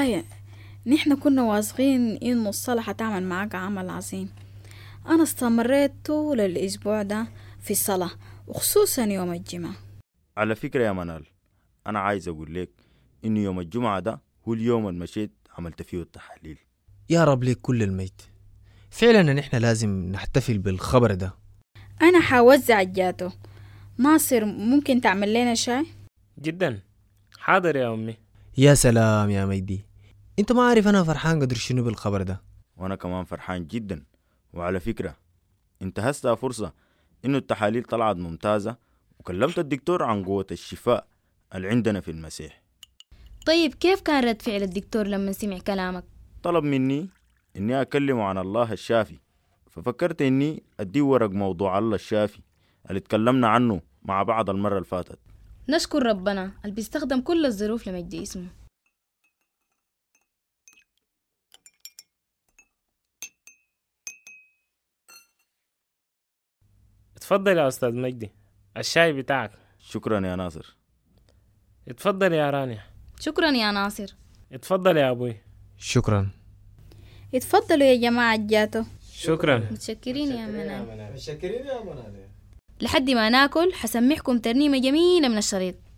والله نحن كنا واثقين إنه الصلاة حتعمل معاك عمل عظيم أنا استمريت طول الأسبوع ده في الصلاة وخصوصا يوم الجمعة على فكرة يا منال أنا عايز أقول لك إن يوم الجمعة ده هو اليوم اللي مشيت عملت فيه التحاليل يا رب لك كل المجد فعلا نحن لازم نحتفل بالخبر ده أنا حوزع الجاتو ناصر ممكن تعمل لنا شاي؟ جدا حاضر يا أمي يا سلام يا مجدي انت ما عارف انا فرحان قدر شنو بالخبر ده وأنا كمان فرحان جدا وعلى فكرة انتهزتها فرصة إنه التحاليل طلعت ممتازة وكلمت الدكتور عن قوة الشفاء اللي عندنا في المسيح طيب كيف كان رد فعل الدكتور لما سمع كلامك طلب مني إني أكلمه عن الله الشافي ففكرت إني أديه ورق موضوع الله الشافي اللي اتكلمنا عنه مع بعض المرة اللي فاتت نشكر ربنا اللي بيستخدم كل الظروف لمجد اسمه اتفضل يا أستاذ مجدي الشاي بتاعك شكرا يا ناصر اتفضل يا رانيا شكرا يا ناصر اتفضل يا أبوي شكرا اتفضلوا يا جماعة الجاتو شكرا متشكرين يا منال متشكرين يا منال لحد ما ناكل حسمعكم ترنيمة جميلة من الشريط